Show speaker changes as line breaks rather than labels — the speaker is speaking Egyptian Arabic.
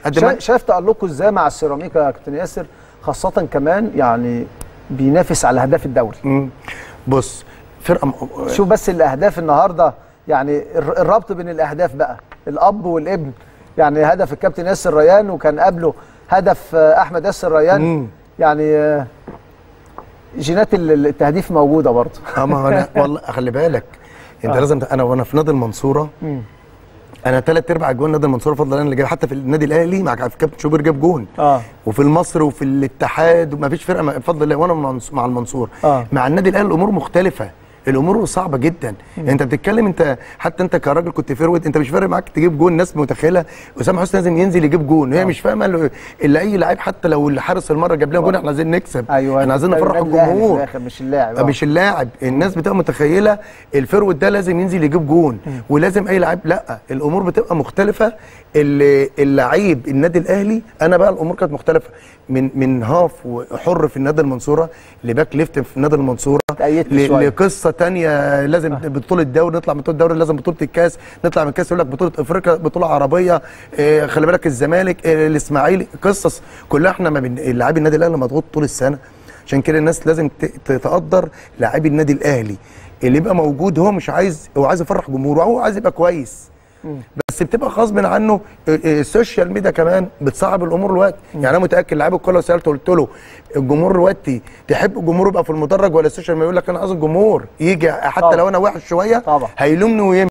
قد ما
شا- شايف تألقه ازاي مع السيراميكا يا كابتن ياسر خاصة كمان يعني بينافس على اهداف الدوري
مم. بص فرقه م-
شوف بس الاهداف النهارده يعني الر- الربط بين الاهداف بقى الاب والابن يعني هدف الكابتن ياسر ريان وكان قبله هدف آه، احمد ياسر ريان
مم.
يعني آه، جينات ال- التهديف موجوده برضه
اه ما هو انا والله خلي بالك انت
آه.
لازم ت- انا وانا في نادي المنصوره انا ثلاث ارباع جوان نادي المنصوره فضل انا اللي جايب حتى في النادي الاهلي مع كابتن شوبير جاب جون
اه
وفي المصري وفي الاتحاد وما فيش فرقه ما- بفضل الله وانا منص- مع المنصور
آه.
مع النادي الاهلي الامور مختلفه الامور صعبه جدا انت بتتكلم انت حتى انت كراجل كنت فيرويد انت مش فارق معاك تجيب جون الناس متخيله اسامه حسني لازم ينزل يجيب جون هي مش فاهمه اللي- اللي اي لعيب حتى لو الحارس المره جاب لنا جون احنا عايزين نكسب
ايوه
احنا عايزين نفرح
النادي الأهلي في
الجمهور
الآخر مش اللاعب آه.
مش اللاعب الناس بتبقى متخيله الفيرود ده لازم ينزل يجيب جون ولازم اي لاعب لا الامور بتبقى مختلفه ال- اللعيب النادي الاهلي انا بقى الامور كانت مختلفه من من هاف وحر في النادي المنصوره لباك ليفت في نادي المنصوره
تأيدت
ل-
شوية.
لقصه تانية لازم بطوله دوري نطلع من بطوله الدوري لازم بطوله الكاس نطلع من الكاس يقول لك بطوله افريقيا بطوله عربيه آه، خلي بالك الزمالك آه، الاسماعيلي قصص كلها احنا ما بن... لاعبي النادي الاهلي مضغوط طول السنه عشان كده الناس لازم ت- تتقدر لاعبي النادي الاهلي اللي يبقى موجود هو مش عايز هو عايز يفرح جمهوره هو عايز يبقى كويس بس بتبقى غصب عنه ال- السوشيال ميديا كمان بتصعب الامور الوقت يعني انا متاكد لعيب الكوره لو سالته قلت له الجمهور دلوقتي تحب الجمهور يبقى في المدرج ولا السوشيال ميديا يقول لك انا عايز الجمهور يجي حتى
طبعا.
لو انا وحش شويه
طبعا.
هيلومني ويمشي